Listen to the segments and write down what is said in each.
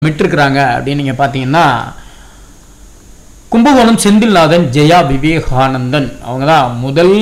விட்டுருக்குறாங்க அப்படின்னு நீங்கள் பார்த்தீங்கன்னா கும்பகோணம் செந்தில்நாதன் ஜெயா விவேகானந்தன் அவங்க தான் முதல்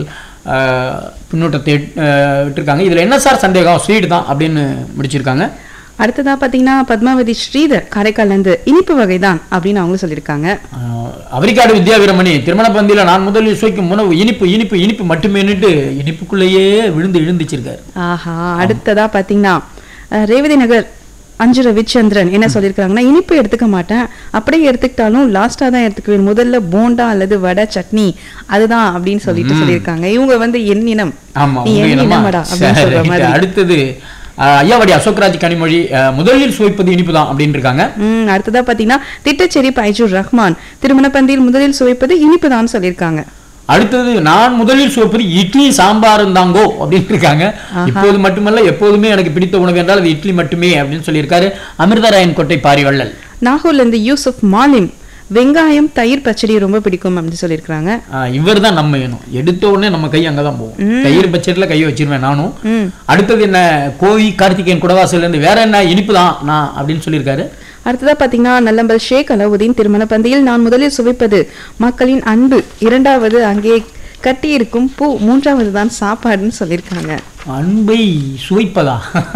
அஹ், பின்னூட்டத்தை அஹ், விட்டிருக்காங்க இதில் என்ன சார் சந்தேகம் ஸ்வீட் தான் அப்படின்னு முடிச்சிருக்காங்க அடுத்ததா பாத்தீங்கன்னா பத்மாவதி ஸ்ரீதர் காரைக்கால்ல இருந்து இனிப்பு வகைதான் அப்படின்னு அவங்களும் சொல்லியிருக்காங்க அஹ், அவரிக்காடு வித்யா வீரமணி திருமண பந்தியில் நான் முதலில் சுவைக்கும் உணவு இனிப்பு இனிப்பு இனிப்பு மட்டுமேனுட்டு இனிப்புக்குள்ளேயே விழுந்து இழுந்துச்சிருக்காரு ஆஹா அடுத்ததா பாத்தீங்கன்னா அஹ், ரேவதி நகர் அஞ்சு ரவிச்சந்திரன் என்ன சொல்லியிருக்காங்கன்னா இனிப்பு எடுத்துக்க மாட்டேன் அப்படியே எடுத்துக்கிட்டாலும் லாஸ்டா தான் எடுத்துக்குவேன் முதல்ல போண்டா அல்லது வடை சட்னி அதுதான் அப்படின்னு சொல்லிட்டு சொல்லியிருக்காங்க இவங்க வந்து எண்ணினம் ஆமா நீ உண்மை என்னமா? எண்ணினமடா அப்படின்னு சரி, சொல்ற right. மாதிரி அடுத்தது அஹ், ஐயாவடி அசோக்ராஜ் கனிமொழி அஹ், முதலில் சுவைப்பது இனிப்பு தான் அப்படின்னு இருக்காங்க ம் அடுத்ததா பாத்தீங்கன்னா திட்டச்சேரி பைஜூர் ரஹ்மான் திருமண பந்தியில் முதலில் சுவைப்பது இனிப்பு தான் சொல்லியிருக்காங்க அடுத்தது நான் முதலில் சுவைப்பது இட்லி சாம்பாரும் தாங்கோ அப்படின்னு இருக்காங்க இப்போது மட்டுமல்ல எப்போதுமே எனக்கு பிடித்த உணவு என்றால் அது இட்லி மட்டுமே அப்படின்னு சொல்லியிருக்காரு அமிர்தராயன் கோட்டை பாரிவள்ளல் நாகூர்ல இருந்து யூசுப் மாலிம் வெங்காயம் தயிர் பச்சடி ரொம்ப பிடிக்கும் அப்படின்னு சொல்லியிருக்காங்க இவர் தான் நம்ம வேணும் எடுத்த உடனே நம்ம கை அங்கதான் போகும் தயிர் பட்சத்தில் கையை வச்சிருவேன் நானும் ம் அடுத்தது என்ன கோவி கார்த்திகேயன் குடவாசல்ல இருந்து வேற என்ன இனிப்பு தான் நான் அப்படின்னு சொல்லியிருக்காரு அடுத்ததா பாத்தீங்கன்னா நல்லம்பல் ஷேக் அலாவுதீன் திருமண பந்தியில் நான் முதலில் சுவைப்பது மக்களின் அன்பு இரண்டாவது அங்கே கட்டியிருக்கும் பூ மூன்றாவது தான் சாப்பாடுன்னு சொல்லியிருக்காங்க அன்பை சுவைப்பதா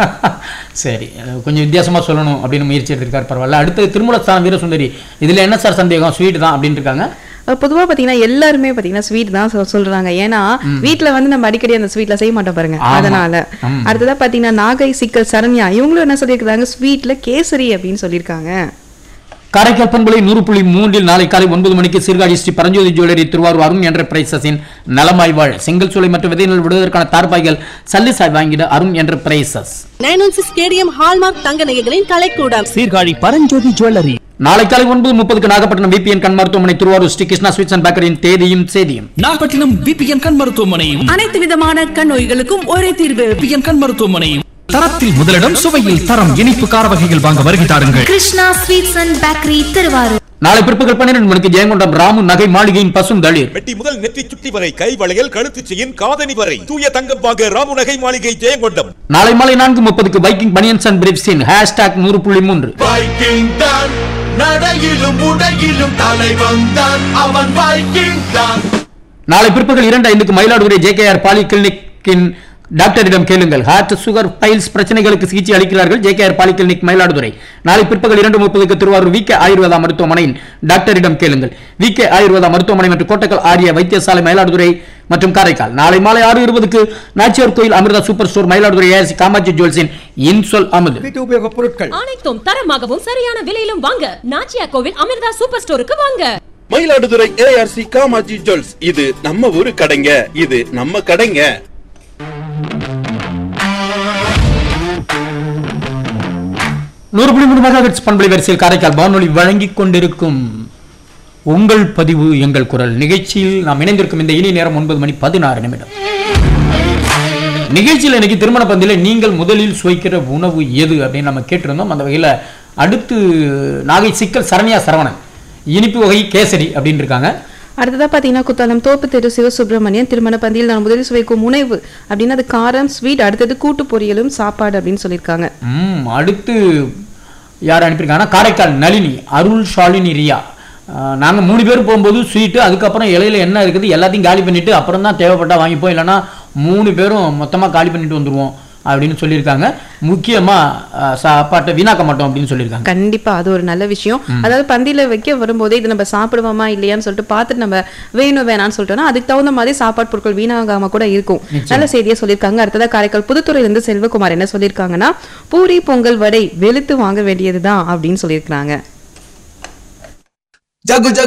சரி அஹ் கொஞ்சம் வித்தியாசமா சொல்லணும் அப்படின்னு முயற்சி எடுத்திருக்காரு பரவாயில்ல அடுத்தது திருமலஸ்தானம் வீரசுந்தரி இதுல என்ன சார் சந்தேகம் ஸ்வீட் தான் அப்படின்னு இருக்காங்க அஹ் பொதுவா பாத்தீங்கன்னா எல்லாருமே பாத்தீங்கன்னா ஸ்வீட் தான் சொல்- சொல்றாங்க ஏன்னா வீட்ல வந்து நம்ம அடிக்கடி அந்த ஸ்வீட்ல செய்ய மாட்டோம் பாருங்க ஆமா. அதனால ம். அடுத்ததா பாத்தீங்கன்னா நாகை சிக்கல் சரண்யா இவங்களும் என்ன சொல்லியிருக்காங்க ஸ்வீட்ல கேசரி அப்படின்னு சொல்லியிருக்காங்க காரைக்கால் பண்பலை நூறு புள்ளி மூன்றில் நாளை காலை ஒன்பது மணிக்கு சீர்காழி ஸ்ரீ பரஞ்சோதி ஜுவல்லரி திருவாரூர் அருண் என்ற பிரைசஸின் நலமாய் வாழ் செங்கல் சூளை மற்றும் விதைநெல் விடுவதற்கான தார்பாய்கள் சல்லிசாய் வாங்கிட அருண் என்ற prices nine one six stadium hallmark தங்க நகைகளின் கலைக்கூடம் சீர்காழி பரஞ்சோதி ஜுவல்லரி நாளை காலை ஒன்பது முப்பதுக்கு நாகப்பட்டினம் விபிஎன் கண் மருத்துவமனை திருவாரூர் ஸ்ரீ கிருஷ்ணா ஸ்வீட்ஸ் அண்ட் பேக்கரியின் தேதியும் சேதியும் நாகப்பட்டினம் விபிஎன் கண் மருத்துவமனையும் அனைத்து விதமான கண் நோய்களுக்கும் ஒரே தீர்வு விபிஎன் கண் மருத்துவமனையும் தரத்தில் முதலிடம் சுவையில் தரம் இனிப்பு கார வகைகள் வாங்க வருகை தாருங்கள் Krishna sweets and bakery Thiruvarur நாளை பிற்பகல் பன்னிரண்டு மணிக்கு ஜெயங்கொண்டம் ராமு நகை மாளிகையின் பசும் தளிர் வெட்டி முதல் நெற்றி சுட்டி வரை கை வளையல் கழுத்து செயின் காதணி வரை தூய தங்கம் வாங்க ராமுநகை மாளிகை ஜெயங்கொண்டம் நாளை மாலை நான்கு முப்பதுக்கு பைக்கிங் பனியன்ஸ் அண்ட் பிரிப்ஸின் ஹேஷ்டாக் நூறு புள்ளி மூன்று வைக்கிங் தான் நடையிலும் உடையிலும் தலைவன் தான் அவன் வைக்கிங் தான் நாளை பிற்பகல் இரண்டு ஐந்துக்கு மயிலாடுதுறை ஜேகேஆர் பாலி கிளினிக்கின் டாக்டரிடம் கேளுங்கள் ஹார்ட் சுகர் பைல்ஸ் பிரச்சனைகளுக்கு சிகிச்சை அளிக்கிறார்கள் ஜேகேஆர் பாலி கிளினிக் மயிலாடுதுறை நாளை பிற்பகல் இரண்டு முப்பதுக்கு திருவாரூர் வி கே ஆயுர்வேதா மருத்துவமனையின் டாக்டரிடம் கேளுங்கள் வி கே ஆயுர்வேதா மருத்துவமனை மற்றும் கோட்டக்கல் ஆரிய வைத்தியசாலை மயிலாடுதுறை மற்றும் காரைக்கால் நாளை மாலை ஆறு இருபதுக்கு Nachiyar Koil Amirtha super store Mayiladuthurai ASC Kamatchi ஜுவல்ஸின் இன்சொல் அமுது அனைத்தும் தரமாகவும் சரியான விலையிலும் வாங்க நாச்சியா கோவில் அமிர்தா சூப்பர் ஸ்டோருக்கு வாங்க மயிலாடுதுறை ஏஆர்சி காமாஜி ஜுவல்ஸ் இது நம்ம ஊரு கடைங்க இது நம்ம கடைங்க நூறு புள்ளி மூணு மெகாஹெட்ஸ் பண்பலை வரிசையில் காரைக்கால் வானொலி வழங்கிக் கொண்டிருக்கும் உங்கள் பதிவு எங்கள் குரல் நிகழ்ச்சியில் நாம் இணைந்திருக்கும் இந்த இனி நேரம் ஒன்பது மணி பதினாறு நிமிடம் நிகழ்ச்சியில் இன்னைக்கு திருமண பந்தியில் நீங்கள் முதலில் சுவைக்கிற உணவு எது அப்படின்னு நம்ம கேட்டிருந்தோம் அந்த வகையில் அடுத்து நாகை சிக்கல் சரண்யா சரவணன் இனிப்பு வகை கேசரி அப்படின்னு இருக்காங்க அடுத்ததா பாத்தீங்கன்னா குத்தாலம் தோப்பு தெரு சிவசுப்பிரமணியன் திருமண பந்தியில் நான் முதலில் சுவைக்கும் உணவு அப்படின்னு அது காரம் ஸ்வீட் அடுத்தது கூட்டு பொரியலும் சாப்பாடு அப்படின்னு சொல்லியிருக்காங்க ம் அடுத்து யார் அனுப்பியிருக்காங்கன்னா காரைக்கால் நளினி அருள் ஷாலினி ரியா நாங்கள் மூணு பேர் போகும்போது ஸ்வீட்டு அதுக்கப்புறம் இலையில என்ன இருக்குது எல்லாத்தையும் காலி பண்ணிட்டு அப்புறம் தான் தேவைப்பட்டா வாங்கிப்போம் இல்லைன்னா மூணு பேரும் மொத்தமாக காலி பண்ணிட்டு வந்துருவோம் அப்படின்னு சொல்லியிருக்காங்க முக்கியமாக சாப்பாட்டை வீணாக்க மாட்டோம் அப்படின்னு சொல்லியிருக்காங்க கண்டிப்பா அது ஒரு நல்ல விஷயம் அதாவது பந்தியில வைக்க வரும்போதே இது நம்ம சாப்பிடுவோமா இல்லையான்னு சொல்லிட்டு பார்த்துட்டு நம்ம வேணும் வேணாம்னு சொல்லிட்டோம்னா அதுக்கு தகுந்த மாதிரி சாப்பாடு பொருட்கள் வீணாகாம கூட இருக்கும் நல்ல செய்தியை சொல்லியிருக்காங்க அடுத்ததா காரைக்கால் புதுத்துறையில இருந்து செல்வகுமார் என்ன சொல்லியிருக்காங்கன்னா பூரி பொங்கல் வடை வெளுத்து வாங்க வேண்டியதுதான் அப்படின்னு சொல்லியிருக்காங்க ஜகு